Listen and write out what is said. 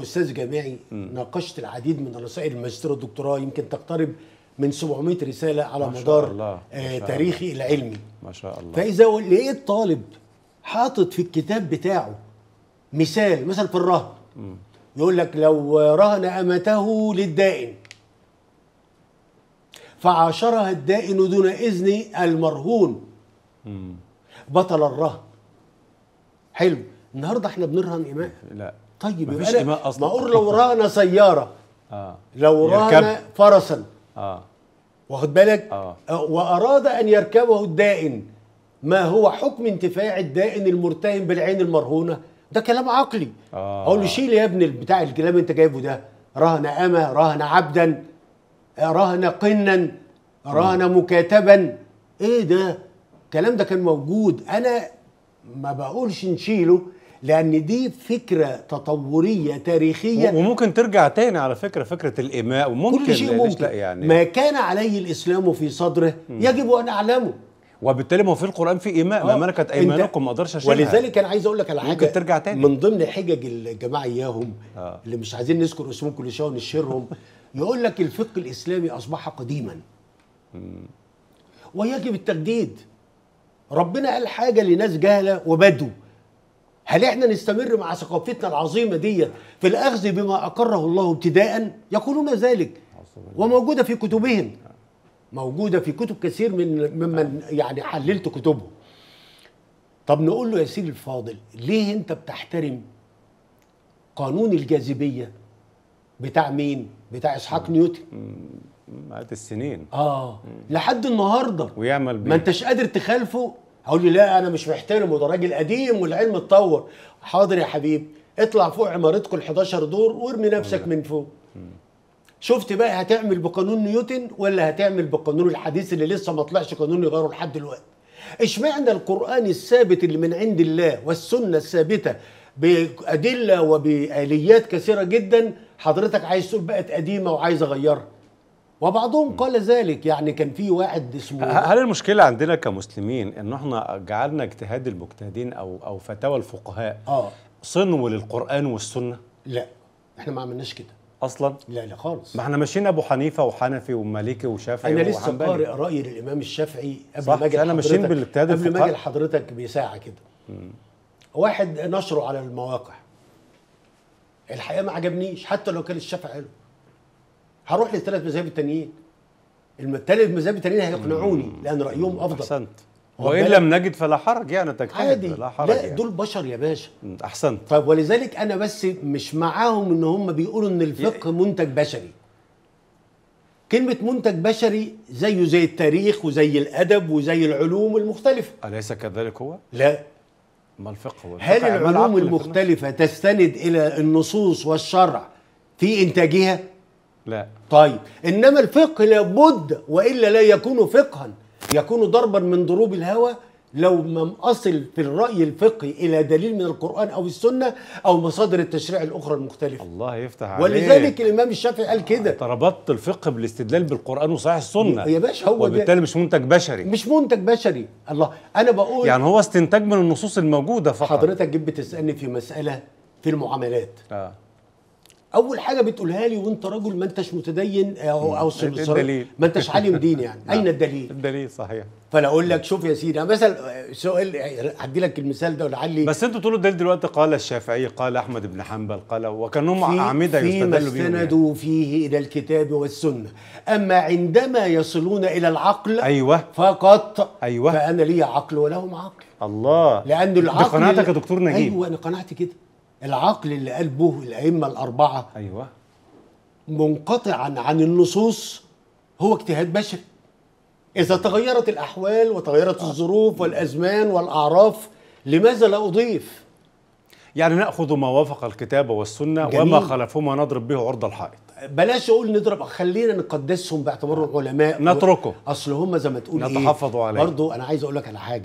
استاذ جامعي ناقشت العديد من رسائل الماجستير والدكتوراه يمكن تقترب من 700 رساله على ما شاء مدار الله، ما آه شاء تاريخي العلمي ما شاء الله فاذا لقيت طالب حاطط في الكتاب بتاعه مثال مثلا في الرهن يقول لك لو رهن امته للدائن فعاشرها الدائن دون اذن المرهون بطل الرهن حلو النهارده احنا بنرهن اماء لا طيب مفيش يبقى أنا إماء أصلاً. ما اقول لو رهن سياره اه لو رهن يركب. فرسا اه واخد بالك آه. آه، واراد ان يركبه الدائن ما هو حكم انتفاع الدائن المرتهن بالعين المرهونه ده كلام عقلي آه. اقول له شيل يا ابني بتاع الكلام اللي انت جايبه ده رهن امه رهن عبدا آه، رهن قنا رهن مكاتبا ايه ده الكلام ده كان موجود انا ما بقولش نشيله لان دي فكره تطوريه تاريخيه وممكن ترجع تاني على فكره فكره الاماء وممكن كل شيء ليش ممكن لا يعني ما كان عليه الاسلام في صدره يجب ان اعلمه وبالتالي ما هو في القران في ايماء ما آه، ملكت أنت- ايمانكم ما اقدرش اشيلها ولذلك انا عايز اقول لك على ممكن حاجه ترجع تاني. من ضمن حجج الجماعه اياهم آه. اللي مش عايزين نذكر اسمهم كل شويه ونشهرهم يقول لك الفقه الاسلامي اصبح قديما ويجب التجديد ربنا قال حاجه لناس جهله وبدو هل احنا نستمر مع ثقافتنا العظيمه دي في الاخذ بما اقره الله ابتداء يقولون ذلك وموجوده في كتبهم موجوده في كتب كثير من ممن يعني حللت كتبهم طب نقول له يا سيدي الفاضل ليه انت بتحترم قانون الجاذبيه بتاع مين بتاع اسحاق نيوتن مئات السنين اه لحد النهارده ويعمل بيه ما انتش قادر تخالفه هقول لي لا انا مش محترمه ده راجل قديم والعلم اتطور حاضر يا حبيبي اطلع فوق عمارتكم ال 11 دور وارمي نفسك من فوق شفت بقى هتعمل بقانون نيوتن ولا هتعمل بالقانون الحديث اللي لسه ما طلعش قانون يغيره لحد دلوقتي اشمعنى القران الثابت اللي من عند الله والسنه الثابته بادله وباليات كثيره جدا حضرتك عايز تقول بقت قديمه وعايز اغيرها وبعضهم قال ذلك يعني كان في واحد اسمه ه- هل المشكله عندنا كمسلمين ان احنا جعلنا اجتهاد المجتهدين او او فتاوى الفقهاء اه صنو للقران والسنه لا احنا ما عملناش كده اصلا لا لا خالص ما احنا ماشيين ابو حنيفه وحنفي ومالكي وشافعي انا لسه وحنبلي. قارئ راي الامام الشافعي قبل صح، ما اجي أنا ماشيين لحضرتك- بالاجتهاد قبل ما الفقهاء. اجي لحضرتك بساعه كده واحد نشره على المواقع الحقيقه ما عجبنيش حتى لو كان الشافعي حلو هروح للثلاث مذاهب التانيين الثلاث مذاهب التانيين هيقنعوني لان رايهم افضل احسنت واخد وان بالك؟ لم نجد فلا حرج يعني تجتهد عادي لا حرج لا يعني. دول بشر يا باشا م، احسنت طيب ولذلك انا بس مش معاهم ان هم بيقولوا ان الفقه منتج بشري كلمة منتج بشري زيه زي التاريخ وزي الأدب وزي العلوم المختلفة اليس كذلك هو لا ما الفقه هو هل الفقه أعمال العلوم عقل في النفس. المختلفة تستند إلى النصوص والشرع في إنتاجها لا طيب إنما الفقه لابد وإلا لا يكون فقها يكون ضربا من ضروب الهوى لو لم أصل في الرأي الفقهي إلى دليل من القرآن أو السنة أو مصادر التشريع الأخرى المختلفة الله يفتح عليك ولذلك الإمام الشافعي قال كده انت ربطت الفقه بالاستدلال بالقران وصحيح السنه يا باشا هو ده وبالتالي مش منتج بشري مش منتج بشري الله أنا بقول يعني هو استنتاج من النصوص الموجوده فقط حضرتك جيت بتسألني في مسألة في المعاملات اه اول حاجه بتقولها لي وانت رجل ما انتش متدين او او إيه الدليل؟ ما انتش عالم دين يعني اين الدليل الدليل صحيح فانا اقول لك شوف يا سيدي أنا مثلا سؤال هدي لك المثال ده ولعلي بس انتوا تقولوا الدليل دلوقتي قال الشافعي قال احمد بن حنبل قال وكانهم في اعمده فيما يستدل بهم يعني. استندوا فيه الى الكتاب والسنه اما عندما يصلون الى العقل ايوه فقط أيوة. فانا لي عقل ولهم عقل الله لان دي العقل قناعتك يا دكتور نجيب ايوه انا قناعتي كده العقل اللي قلبه الائمه الاربعه ايوه منقطعا عن النصوص هو اجتهاد بشري إذا تغيرت الأحوال وتغيرت الظروف والأزمان والأعراف لماذا لا أضيف؟ يعني ناخذ ما وافق الكتاب والسنه جميل. وما خالفهما نضرب به عرض الحائط بلاش أقول نضرب خلينا نقدسهم باعتبارهم علماء نتركه. أصل هم زي ما تقول إيه نتحفظ عليه. برضو أنا عايز أقول لك على حاجة